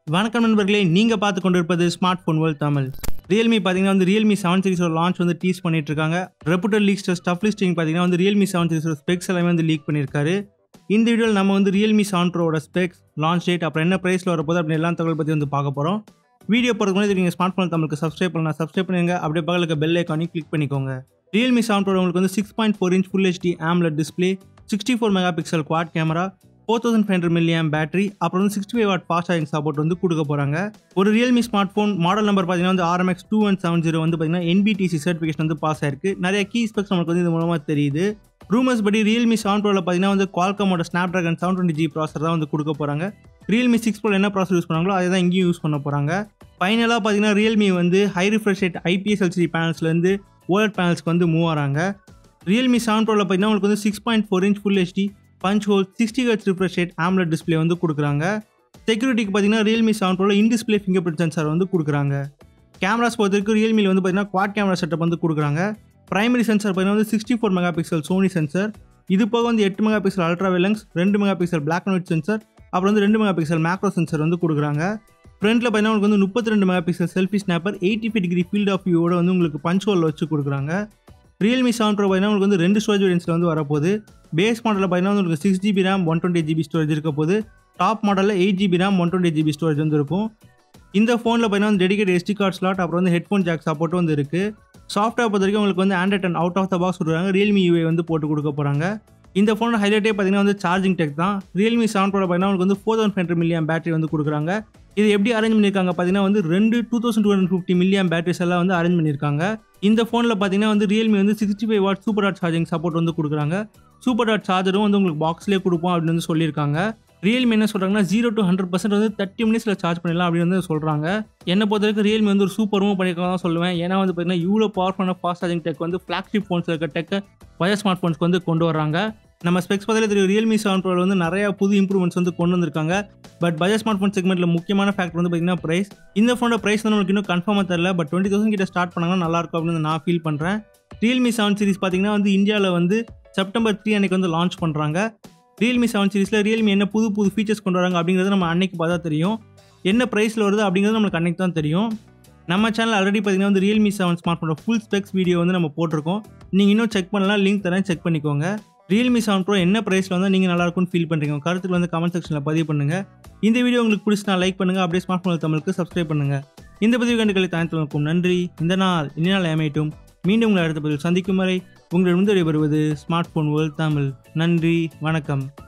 வணக்கம் நண்பர்களே நீங்கள் பார்த்து கொண்டிருப்பது smart phone world Tamil Realme பார்த்தீங்கன்னா வந்து ரியல்மி செவன் சீரிஸோட லான்ச் வந்து டீஸ் பண்ணிட்டு இருக்காங்க ரெப்புட்டர் லீக்ஸ் ஸ்டஃப் லிஸ்டிங் பார்த்தீங்கன்னா வந்து ரியல்மி செவன் சீரிஸோட ஸ்பெக்ஸ் எல்லாமே வந்து லீக் பண்ணியிருக்காரு இந்த வீடியோவில் நம்ம வந்து ரியல்மி செவன் ப்ரோட ஸ்பெக்ஸ் லான்ச் டேட் அப்புறம் என்ன ப்ரைஸில் வரப்போது அப்படின்னு எல்லா தகவல் பற்றி வந்து பார்க்க போகிறோம் வீடியோ போகிறதுக்கு முன்னாடி நீங்கள் ஸ்மார்ட் ஃபோன் தமிழுக்கு சப்ஸ்கிரைப் பண்ணலாம் சப்ஸ்கிரைப் பண்ணுங்க அப்படியே பக்கத்துக்கு பெல் ஐக்கானையும் கிளிக் பண்ணிக்கோங்க ரியல்மி செவன் ப்ரோ உங்களுக்கு வந்து six point four inch full HD AMOLED display sixty four mega pixel quad camera four thousand five hundred milliamp battery அப்புறம் வந்து sixty five watt fast charging support வந்து கொடுக்க போகிறாங்க ஒரு Realme smart phone model number பார்த்தீங்கன்னா வந்து RMX two one seven zero வந்து பார்த்தீங்கன்னா என்பிடிசி சர்டிஃபிகேஷன் வந்து பாஸ் ஆயிருக்கு நிறைய கீ ஸ்பெக்ஸ் நமக்கு வந்து இது மூலமாக தெரியுது ரூமர்ஸ் படி ரியல்மி செவன் ப்ரோவில் பார்த்தீங்கன்னா வந்து குவால்காமோட Snapdragon seven twenty G processor தான் வந்து கொடுக்க போகிறாங்க ரியல்மி சிக்ஸ் ப்ரோ என்ன ப்ராசர் யூஸ் பண்ணாங்களோ அதை தான் இங்கேயும் யூஸ் பண்ண போகிறாங்க ஃபைனலாக பார்த்தீங்கன்னா ரியல்மி வந்து high refresh rate IPS LCD பேனல்ஸ்லேருந்து ஓஎட் பேனல்ஸ்க்கு வந்து மூவ் ஆகிறாங்க ரியல்மி செவன் ப்ரோவில் பார்த்தீங்கன்னா உங்களுக்கு வந்து six point four inch full HD punch hole sixty H refresh rate AMOLED display வந்து கொடுக்குறாங்க செக்யூரிட்டிக்கு பார்த்தீங்கன்னா ரியல்மி செவன் ப்ரோவில் in display finger print sensor வந்து கொடுக்குறாங்க கேமராஸ் பொறுத்தவரைக்கும் ரியல்மியில் வந்து பார்த்தீங்கன்னா குவாட் கேமரா செட்டப் வந்து கொடுக்குறாங்க பிரைமரி சென்சார் பார்த்தீங்கன்னா வந்து sixty four mega pixel Sony sensor இது போக வந்து எட்டு மெகா பிக்சல் அல்ட்ரா வெலங்ஸ் ரெண்டு mega pixel black and white sensor அப்புறம் வந்து ரெண்டு மெகா பிக்சல் மேக்ரோ சென்சார் வந்து கொடுக்குறாங்க ஃப்ரண்ட்டில் பார்த்தீங்கன்னா உங்களுக்கு வந்து முப்பத்தி ரெண்டு mega pixel selfie snapper eighty five degree field of வியூவோட வந்து உங்களுக்கு பஞ்ச் ஹோல் வச்சு கொடுக்குறாங்க ரியல்மி செவன் ப்ரோ பார்த்தீங்கன்னா உங்களுக்கு வந்து ரெண்டு ஸ்டோரேஜ் வேரியன்ஸில் வந்து வரப்போகுது பேஸ் மாடலில் பார்த்தீங்கன்னா உங்களுக்கு six GB RAM one twenty GB storage இருக்க போது டாப் மாடலில் eight GB RAM one twenty GB storage வந்து இருக்கும் இந்த ஃபோனில் பார்த்தீங்கன்னா வந்து டெடிகேட் எஸ்டி கார்ட் ஸ்லாட் அப்புறம் வந்து ஹெட்ஃபோன் ஜாக் சப்போர்ட்டும் வந்து இருக்குது சாஃப்ட்வேர் பொறுத்த வரைக்கும் உங்களுக்கு வந்து Android and out of the box கொடுக்குறாங்க ரியல்மி யூஏ வந்து போட்டு கொடுக்க போகிறாங்க இந்த ஃபோனோட ஹைலைட்டே பார்த்தீங்கன்னா வந்து சார்ஜிங் டெக் தான் ரியல்மி செவன் ப்ரோ பார்த்தீங்கன்னா உங்களுக்கு வந்து four thousand five milliamp battery வந்து கொடுக்குறாங்க இது எப்படி அரேஞ்ச் பண்ணியிருக்காங்க பார்த்தீங்கன்னா வந்து ரெண்டு two thousand two hundred fifty milliamp batteries எல்லாம் வந்து அரேஞ்ச் பண்ணியிருக்காங்க இந்த ஃபோனில் பார்த்தீங்கன்னா வந்து ரியல்மி வந்து சிக்ஸ்டி ஃபைவ் வாட் சூப்பர் டாட் சார்ஜிங் சப்போர்ட் வந்து கொடுக்குறாங்க சூப்பர் டாட் சார்ஜரும் வந்து உங்களுக்கு பாக்ஸ்லேயே கொடுப்போம் அப்படின்னு வந்து சொல்லியிருக்காங்க ரியல்மி என்ன சொல்கிறாங்கன்னா ஜீரோ டு ஹண்ட்ரட் பர்சன்ட் வந்து தேர்ட்டி மினிட்ஸில் சார்ஜ் பண்ணிடலாம் அப்படின்னு வந்து சொல்கிறாங்க என்னை பொறுத்த வரைக்கும் ரியல்மி வந்து ஒரு சூப்பரும் பண்ணியிருக்காங்க தான் சொல்லுவேன் ஏன்னா வந்து பார்த்தீங்கன்னா இவ்வளோ பவர்ஃபுல்லான ஃபாஸ்ட் சார்ஜிங் டெக் வந்து ஃப்ளாக்ஷிப் ஃபோன்ஸில் இருக்க டெக்கை பழைய ஸ்மார்ட் ஃபோன்ஸ்க்கு வந்து கொண்டு வராங்க நம்ம ஸ்பெக்ஸ் பதில் தெரியும் ரியல்மி செவன் ப்ரோவில் வந்து நிறைய புது இம்ப்ரூவ்மெண்ட்ஸ் வந்து கொண்டு வந்திருக்காங்க பட் பஜாஜ் ஸ்மார்ட் ஃபோன் செக்மெண்ட்டில் முக்கியமான ஃபேக்டர் வந்து பார்த்தீங்கன்னா ப்ரைஸ் இந்த ஃபோனோட ப்ரைஸ் வந்து நமக்கு இன்னும் கன்ஃபார்மாக தெரியல பட் டுவெண்ட்டி தௌசண்ட் கிட்ட ஸ்டார்ட் பண்ணாங்கன்னா நல்லாயிருக்கும் அப்படின்னு நான் ஃபீல் பண்ணுறேன் ரியல்மி செவன் சீரிஸ் பார்த்தீங்கன்னா வந்து இந்தியாவில் வந்து செப்டம்பர் த்ரீ அன்னைக்கு வந்து லான்ச் பண்ணுறாங்க ரியல்மி செவன் சீரிஸில் ரியல்மி என்ன புது புது ஃபீச்சர்ஸ் கொண்டு வராங்க அப்படிங்கிறது நம்ம அன்னைக்கு பார்த்தா தெரியும் என்ன ப்ரைஸில் வருது அப்படிங்கிறது நம்மளுக்கு அன்னைக்கு தான் தெரியும் நம்ம சேனல் ஆல்ரெடி பார்த்தீங்கன்னா வந்து ரியல்மி செவன் ஸ்மார்ட் ஃபோனோட ஃபுல் ஸ்பெக்ஸ் வீடியோ வந்து நம்ம போட்டிருக்கோம் நீங்கள் இன்னும் செக் பண்ணலாம் லிங்க் தரேன் செக் பண்ணிக்கோங்க ரியல்மி செவன் ப்ரோ என்ன ப்ரைஸில் வந்து நீங்கள் நல்லா இருக்கும்னு ஃபீல் பண்ணுறீங்க உங்க கருத்துக்கள் வந்து கமெண்ட் செக்ஷனில் பதிவு பண்ணுங்கள் இந்த வீடியோ உங்களுக்கு பிடிச்சினா லைக் பண்ணுங்கள் அப்படியே ஸ்மார்ட் ஃபோன் தமிழுக்கு சப்ஸ்கிரைப் பண்ணுங்கள் இந்த பதிவு கண்டுகளை தாய்த்தலுக்கும் நன்றி இந்த நாள் இந்த நாள் அமையட்டும் மீண்டும் உங்களை அடுத்த பதிவில் சந்திக்கும் வரை உங்களிடம் வந்து விடைபெறுவது ஸ்மார்ட் ஃபோன் வேர்ல்ட் தமிழ் நன்றி வணக்கம்